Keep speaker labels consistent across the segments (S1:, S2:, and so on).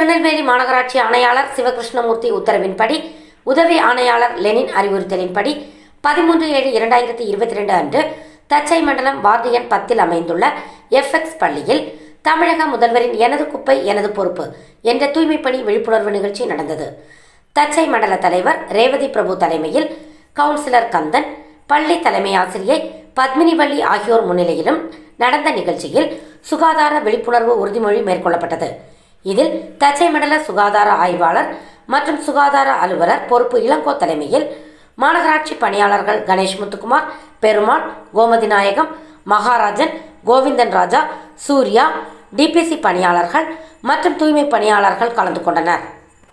S1: திருநெல்வேலி மாநகராட்சி ஆணையாளர் சிவகிருஷ்ணமூர்த்தி உத்தரவின்படி உதவி ஆணையாளர் லெனின் அறிவுறுத்தலின்படி பதிமூன்று ஏழு இரண்டாயிரத்தி இருபத்தி ரெண்டு அன்று தச்சை மண்டலம் வார்டு எண் பத்தில் அமைந்துள்ள எஃப்எக்ஸ் பள்ளியில் தமிழக முதல்வரின் எனது குப்பை எனது பொறுப்பு என்ற தூய்மைப்பணி விழிப்புணர்வு நிகழ்ச்சி நடந்தது தச்சை மண்டல தலைவர் ரேவதி பிரபு தலைமையில் கவுன்சிலர் கந்தன் பள்ளி தலைமை ஆசிரியை பத்மினிவள்ளி ஆகியோர் முன்னிலையிலும் நடந்த நிகழ்ச்சியில் சுகாதார விழிப்புணர்வு உறுதிமொழி மேற்கொள்ளப்பட்டது இதில் தச்சை மண்டல சுகாதார ஆய்வாளர் மற்றும் சுகாதார அலுவலர் பொறுப்பு இளங்கோ தலைமையில் மாநகராட்சி பணியாளர்கள் கணேஷ் முத்துக்குமார் பெருமாள் கோமதி நாயகம் மகாராஜன் கோவிந்தன் ராஜா சூர்யா டிபிசி பணியாளர்கள் மற்றும் தூய்மை பணியாளர்கள் கலந்து கொண்டனர்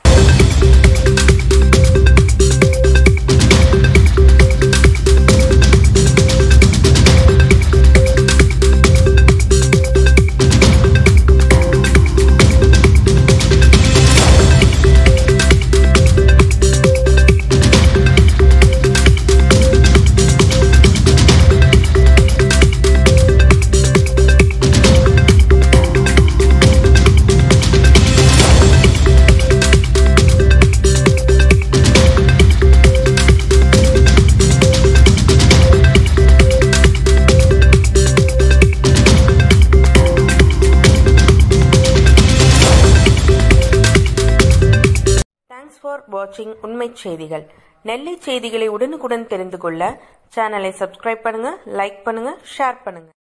S2: தேங்க்ஸ் ஃபார் வாட்சிங் உண்மை செய்திகள் நெல்லை செய்திகளை உடனுக்குடன் தெரிந்து கொள்ள சேனலை சப்ஸ்கிரைப் பண்ணுங்க லைக் பண்ணுங்க ஷேர் பண்ணுங்க